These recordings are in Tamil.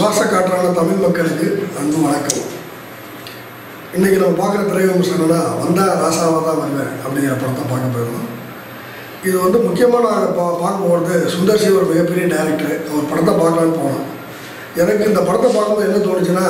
சுவாச காற்றான தமிழ் மக்களுக்கு அன்பு வணக்கம் இன்றைக்கி நம்ம பார்க்குற திரைவிமர்சனம் என்னன்னா வந்தால் ராசாவாக தான் வருவேன் அப்படிங்கிற படத்தை பார்க்க போயிருந்தோம் இது வந்து முக்கியமாக நான் பா பார்க்க போகிறது சுந்தர் சி ஒரு மிகப்பெரிய டைரக்டர் அவர் படத்தை பார்க்கலான்னு போனோம் எனக்கு இந்த படத்தை பார்க்கும்போது என்ன தோணுச்சுன்னா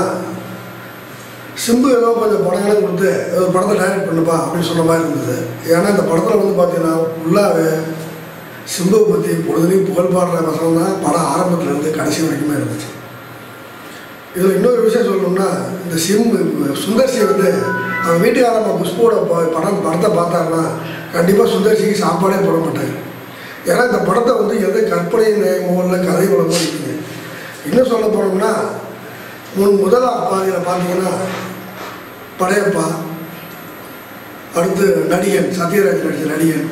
சிம்பு ஏதோ கொஞ்சம் படங்களும் கொடுத்து ஒரு படத்தை டைரக்ட் பண்ணுப்பா அப்படின்னு சொன்ன மாதிரி இருந்தது ஏன்னா இந்த படத்தில் வந்து பார்த்தீங்கன்னா உள்ளாவே சிம்புவை பற்றி பொழுதுலையும் புகழ் பாடுற வசனம் தான் படம் ஆரம்பத்துல இருந்து கடைசி வரைக்குமே இருந்துச்சு இதில் இன்னொரு விஷயம் சொல்லணும்னா இந்த சிம்பு சுந்தர்சி வந்து அவன் வீட்டுக்காரம்மா குஷ்போட ப- படம் படத்தை பார்த்தாருன்னா கண்டிப்பாக சுந்தர்சிக்கு சாப்பாடே போட மாட்டாங்க ஏன்னா இந்த படத்தை வந்து எது கற்பனை நயமோ இல்லை கதை வளமோ இருக்குங்க இன்னும் சொல்ல போனோம்னா முன் முதல் பாதியில் பார்த்தீங்கன்னா படையப்பா அடுத்து நடிகன் சத்யராஜ் நடித்த நடிகன்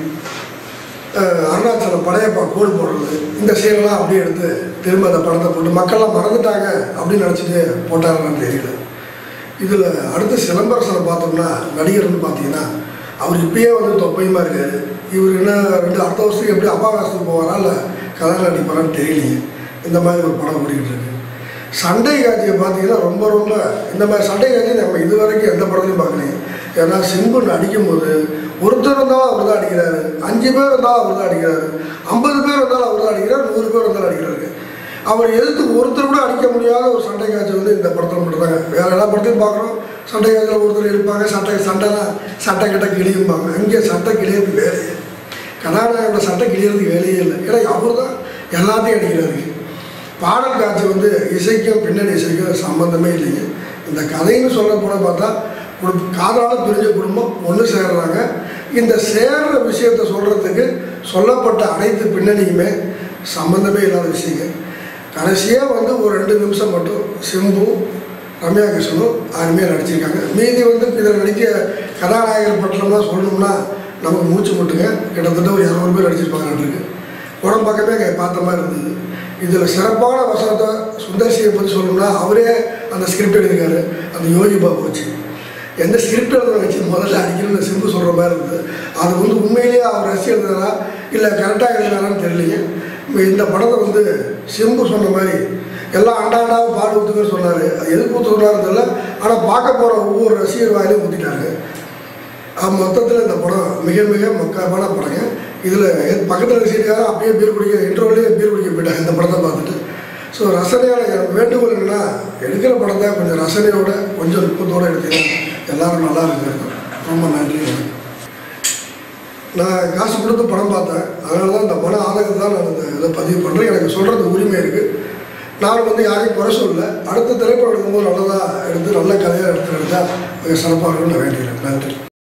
அஹ் அருணாச்சலம் படையப்பா கோடு போடுறது இந்த சீனெல்லாம் அப்படியே எடுத்து திரும்ப அந்த படத்தை போட்டு மக்கள்லாம் மறந்துட்டாங்க அப்படின்னு நினச்சிட்டு போட்டாங்கன்னு தெரியல இதில் அடுத்து சிலம்பரசனை பார்த்தோம்னா நடிகர்னு பார்த்தீங்கன்னா அவர் இப்பயே வந்து தொப்பையுமா இருக்காரு இவர் என்ன ரெண்டு அடுத்த வருஷத்துக்கு எப்படி அபாவாசத்துக்கு போவாரா இல்லை கதை நடிப்பாரான்னு தெரியலையே இந்த மாதிரி ஒரு படம் ஓடிக்கிட்டு இருக்கு சண்டை காட்சியை பார்த்தீங்கன்னா ரொம்ப ரொம்ப இந்த மாதிரி சண்டை காட்சி நம்ம இது வரைக்கும் எந்த படத்துலையும் பார்க்கலையே ஏன்னா சிம்பு அடிக்கும்போது ஒருத்தர் இருந்தாலும் அவர் தான் அடிக்கிறாரு அஞ்சு பேர் இருந்தாலும் அவர் தான் அடிக்கிறாரு ஐம்பது பேர் இருந்தாலும் அவர் தான் அடிக்கிறார் நூறு பேர் இருந்தாலும் அடிக்கிறாரு அவர் எதிர்த்து ஒருத்தர் கூட அடிக்க முடியாத ஒரு சண்டை காட்சி வந்து இந்த படத்தில் மட்டும்தாங்க வேற எல்லா படத்தையும் பார்க்குறோம் சண்டை காட்சியில் ஒருத்தர் எடுப்பாங்க சட்டை சண்டைலாம் சட்டை கிட்ட கிளியும்பாங்க இங்கே சட்டை கிளியறதுக்கு வேலையே கதாநாயகனோட சட்டை கிளியறதுக்கு வேலையே இல்லை ஏன்னா அவர் தான் எல்லாத்தையும் அடிக்கிறாரு பாடல் காட்சி வந்து இசைக்கும் பின்னணி இசைக்கும் சம்மந்தமே இல்லைங்க இந்த கதைன்னு சொல்ல போன பார்த்தா ஒரு காதலால் பிரிஞ்ச குடும்பம் ஒன்று சேர்றாங்க இந்த சேர்ற விஷயத்தை சொல்கிறதுக்கு சொல்லப்பட்ட அனைத்து பின்னணியுமே சம்மந்தமே இல்லாத விஷயங்க கடைசியாக வந்து ஒரு ரெண்டு நிமிஷம் மட்டும் சிம்பு ரம்யா கிருஷ்ணனும் அருமையாக நடிச்சிருக்காங்க மீதி வந்து இதில் நடிக்க கதாநாயகர் பட்டம்லாம் சொல்லணும்னா நமக்கு மூச்சு முட்டுங்க கிட்டத்தட்ட ஒரு இரநூறு பேர் நடிச்சிருப்பாங்க இருக்கு உடம்பு பக்கமே கே- பார்த்த மாதிரி இருந்தது இதில் சிறப்பான வசனத்தை சுந்தர்சியை பற்றி சொல்லணும்னா அவரே அந்த ஸ்கிரிப்ட் எழுதியிருக்காரு அந்த யோகி பாபு வச்சு எந்த ஸ்கிரிப்ட் எழுத வச்சு முதல்ல அடிக்கணும்னு சிம்பு சொல்கிற மாதிரி இருந்தது அது வந்து உண்மையிலேயே அவர் ரசி எழுதுனாரா இல்லை கரெக்டாக எழுதினாரான்னு தெரியலைங்க இப்ப இந்த படத்தை வந்து சிம்பு சொன்ன மாதிரி எல்லாம் அண்டாண்டாவும் பால் ஊற்றுங்கன்னு சொன்னார் அது எதுக்கு ஊற்றுனாரு தெரியல ஆனால் பார்க்க போகிற ஒவ்வொரு ரசிகர் வாயிலையும் ஊற்றிட்டாங்க மொத்தத்தில் இந்த படம் மிக மிக மக்காமான படங்க இதில் பக்கத்தில் ரசிகர்காரன் அப்படியே பீர் குடிக்க இன்டர்வல்லே பீர் குடிக்க போயிட்டாங்க இந்த படத்தை பார்த்துட்டு ஸோ ரசனையான எனக்கு வேண்டுகோள் என்னன்னா எடுக்கிற படத்தை கொஞ்சம் ரசனையோட கொஞ்சம் நுட்பத்தோடு எடுத்தீங்கன்னா எல்லாரும் நல்லா இருக்கிறது ரொம்ப நன்றி வணக்கம் நான் காசு கொடுத்து படம் பார்த்தேன் அதனால தான் இந்த படம் ஆதரவு தான் நான் இந்த இதை பதிவு பண்ணுறேன் எனக்கு சொல்கிறது உரிமை இருக்குது நான் வந்து யாரையும் குறை சொல்லல அடுத்த திரைப்படம் எடுக்கும்போது நல்லதாக எடுத்து நல்ல கதையாக எடுத்து எடுத்தால் மிக சிறப்பாக இருக்கும்னு நான் வேண்டிக்கிறேன் நன்றி